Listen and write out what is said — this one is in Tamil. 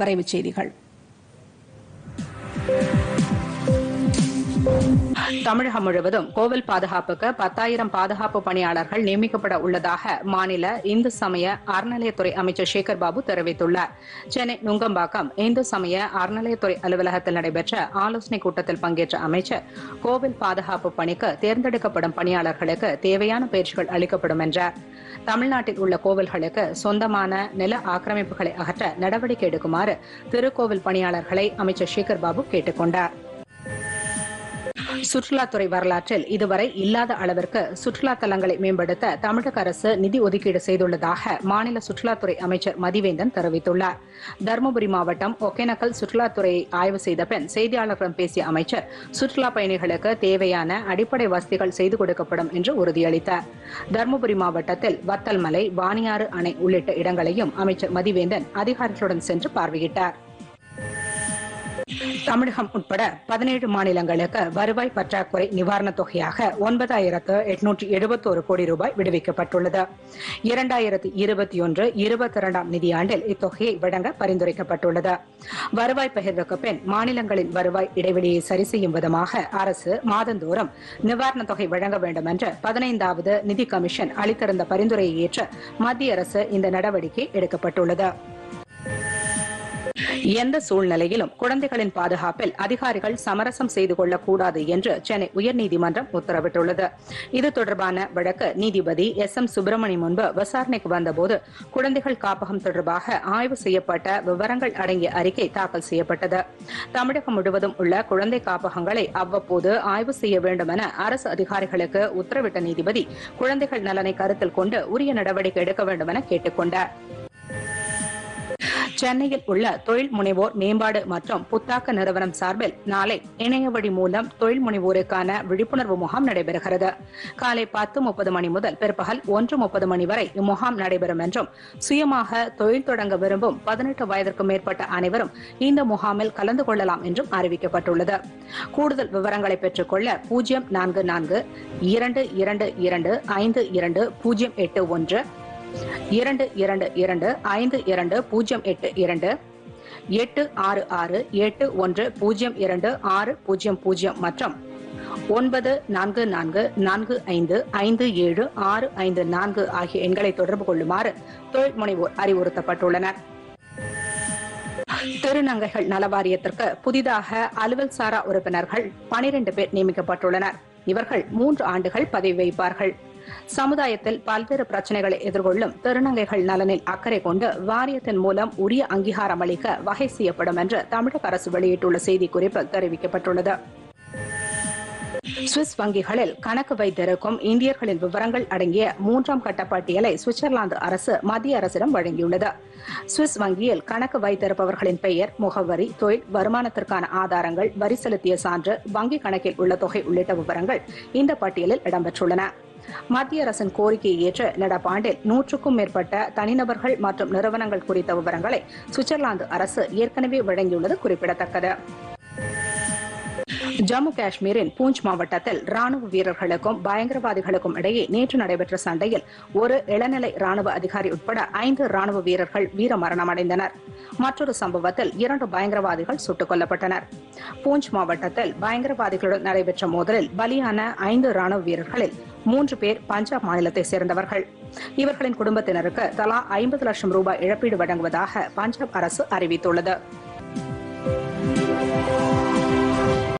விரைவுச் செய்திகள் தமிழகம் முழுவதும் கோவில் பாதுகாப்புக்கு பத்தாயிரம் பாதுகாப்பு பணியாளர்கள் நியமிக்கப்பட உள்ளதாக மாநில இந்து சமய அறநிலையத்துறை அமைச்சர் சேகர் பாபு தெரிவித்துள்ளார் சென்னை நுங்கம்பாக்கம் இந்து சமய அறநிலையத்துறை அலுவலகத்தில் நடைபெற்ற ஆலோசனைக் கூட்டத்தில் பங்கேற்ற அமைச்சர் கோவில் பாதுகாப்பு பணிக்கு தேர்ந்தெடுக்கப்படும் பணியாளர்களுக்கு தேவையான பயிற்சிகள் அளிக்கப்படும் என்றார் தமிழ்நாட்டில் உள்ள கோவில்களுக்கு சொந்தமான நில ஆக்கிரமிப்புகளை அகற்ற நடவடிக்கை எடுக்குமாறு திருக்கோவில் பணியாளர்களை அமைச்சர் சேகர் பாபு கேட்டுக் கொண்டார் சுற்றுலாத்துறை வரலாற்றில் இதுவரை இல்லாத அளவிற்கு சுற்றுலா தலங்களை மேம்படுத்த தமிழக அரசு நிதி ஒதுக்கீடு செய்துள்ளதாக மாநில சுற்றுலாத்துறை அமைச்சர் மதிவேந்தன் தெரிவித்துள்ளார் தருமபுரி மாவட்டம் ஒகேனக்கல் சுற்றுலாத்துறையை ஆய்வு செய்த பின் செய்தியாளர்களிடம் பேசிய அமைச்சர் சுற்றுலா பயணிகளுக்கு தேவையான அடிப்படை வசதிகள் செய்து கொடுக்கப்படும் என்று உறுதியளித்தார் தருமபுரி மாவட்டத்தில் வத்தல்மலை வாணியாறு அணை உள்ளிட்ட இடங்களையும் அமைச்சர் மதிவேந்தன் அதிகாரிகளுடன் சென்று பார்வையிட்டார் தமிழகம் உட்பட பதினேழு மாநிலங்களுக்கு வருவாய் பற்றாக்குறை நிவாரணத் தொகையாக ஒன்பதாயிரத்து எட்நூற்றி எழுபத்தோரு கோடி ரூபாய் விடுவிக்கப்பட்டுள்ளது இரண்டாயிரத்து இருபத்தி ஒன்று இருபத்தி இரண்டாம் நிதியாண்டில் இத்தொகையை வழங்க பரிந்துரைக்கப்பட்டுள்ளது வருவாய் பகிர்வுக்கு பின் மாநிலங்களின் வருவாய் இடைவெளியை சரி செய்யும் விதமாக அரசு மாதந்தோறும் நிவாரணத் தொகை வழங்க வேண்டும் என்று பதினைந்தாவது நிதி கமிஷன் அளித்திருந்த பரிந்துரையை ஏற்று மத்திய அரசு இந்த நடவடிக்கை எடுக்கப்பட்டுள்ளது எந்த சூழ்நிலையிலும் குழந்தைகளின் பாதுகாப்பில் அதிகாரிகள் சமரசம் செய்து கொள்ளக்கூடாது என்று சென்னை உயர்நீதிமன்றம் உத்தரவிட்டுள்ளது இது தொடர்பான வழக்கு நீதிபதி எஸ் எம் சுப்பிரமணியம் முன்பு விசாரணைக்கு வந்தபோது குழந்தைகள் காப்பகம் தொடர்பாக ஆய்வு செய்யப்பட்ட விவரங்கள் அடங்கிய அறிக்கை தாக்கல் செய்யப்பட்டது தமிழகம் முழுவதும் உள்ள குழந்தை காப்பகங்களை அவ்வப்போது ஆய்வு செய்ய வேண்டும் என அரசு அதிகாரிகளுக்கு உத்தரவிட்ட நீதிபதி குழந்தைகள் நலனை கருத்தில் கொண்டு உரிய நடவடிக்கை எடுக்க வேண்டும் என கேட்டுக் கொண்டார் சென்னையில் உள்ள தொழில் முனைவோர் மேம்பாடு மற்றும் புத்தாக்க நிறுவனம் சார்பில் நாளை இணைய வழி மூலம் தொழில் முனைவோருக்கான விழிப்புணர்வு முகாம் நடைபெறுகிறது காலை பத்து முப்பது மணி முதல் பிற்பகல் ஒன்று முப்பது மணி வரை இம்முகாம் நடைபெறும் என்றும் சுயமாக தொழில் தொடங்க விரும்பும் பதினெட்டு வயதிற்கு மேற்பட்ட அனைவரும் இந்த முகாமில் கலந்து கொள்ளலாம் என்றும் அறிவிக்கப்பட்டுள்ளது கூடுதல் விவரங்களை பெற்றுக்கொள்ள பூஜ்ஜியம் நான்கு நான்கு இரண்டு இரண்டு இரண்டு ஐந்து இரண்டு பூஜ்ஜியம் எட்டு ஒன்று இரண்டு இரண்டு இரண்டு ஐந்து இரண்டு பூஜ்ஜியம் எட்டு இரண்டு எட்டு ஆறு ஆறு எட்டு ஒன்று பூஜ்ஜியம் இரண்டு ஆறு பூஜ்ஜியம் பூஜ்ஜியம் மற்றும் ஒன்பது நான்கு நான்கு நான்கு ஐந்து ஐந்து ஏழு ஆறு ஐந்து நான்கு ஆகிய எண்களை தொடர்பு கொள்ளுமாறு தொழில் முனைவோர் அறிவுறுத்தப்பட்டுள்ளனர் திருநங்கைகள் நலவாரியத்திற்கு புதிதாக அலுவல் சாரா உறுப்பினர்கள் பனிரெண்டு பேர் நியமிக்கப்பட்டுள்ளனர் இவர்கள் மூன்று ஆண்டுகள் பதவி வைப்பார்கள் சமுதாயத்தில் பல்வேறு பிரச்சனைகளை எதிர்கொள்ளும் திருநங்கைகள் நலனில் அக்கறை கொண்டு வாரியத்தின் மூலம் உரிய அங்கீகாரம் அளிக்க வகை செய்யப்படும் என்று தமிழக அரசு வெளியிட்டுள்ள செய்திக்குறிப்பில் தெரிவிக்கப்பட்டுள்ளது சுவிஸ் வங்கிகளில் கணக்கு வைத்திருக்கும் இந்தியர்களின் விவரங்கள் அடங்கிய மூன்றாம் கட்ட பட்டியலை சுவிட்சர்லாந்து அரசு மத்திய அரசிடம் வழங்கியுள்ளது சுவிஸ் வங்கியில் கணக்கு வைத்திருப்பவர்களின் பெயர் முகவரி தொழில் வருமானத்திற்கான ஆதாரங்கள் வரி செலுத்திய சான்று வங்கி கணக்கில் உள்ள தொகை உள்ளிட்ட விவரங்கள் இந்த பட்டியலில் இடம்பெற்றுள்ளன மத்திய அரசின் கோரிக்கையை ஏற்று நடப்பாண்டில் நூற்றுக்கும் மேற்பட்ட தனிநபர்கள் மற்றும் நிறுவனங்கள் குறித்த விவரங்களை சுவிட்சர்லாந்து அரசு ஏற்கனவே வழங்கியுள்ளது குறிப்பிடத்தக்கது ஜம்மு காஷ்மீரின் பூஞ்ச் மாவட்டத்தில் ராணுவ வீரர்களுக்கும் பயங்கரவாதிகளுக்கும் இடையே நேற்று நடைபெற்ற சண்டையில் ஒரு இளநிலை ராணுவ அதிகாரி உட்பட ஐந்து ராணுவ வீரர்கள் வீரமரணமடைந்தனர் மற்றொரு சம்பவத்தில் இரண்டு பயங்கரவாதிகள் சுட்டுக் கொல்லப்பட்டனர் பூஞ்ச் மாவட்டத்தில் பயங்கரவாதிகளுடன் நடைபெற்ற மோதலில் பலியான ஐந்து ராணுவ வீரர்களில் மூன்று பேர் பஞ்சாப் மாநிலத்தை சேர்ந்தவர்கள் இவர்களின் குடும்பத்தினருக்கு தலா ஐம்பது லட்சம் ரூபாய் இழப்பீடு வழங்குவதாக பஞ்சாப் அரசு அறிவித்துள்ளது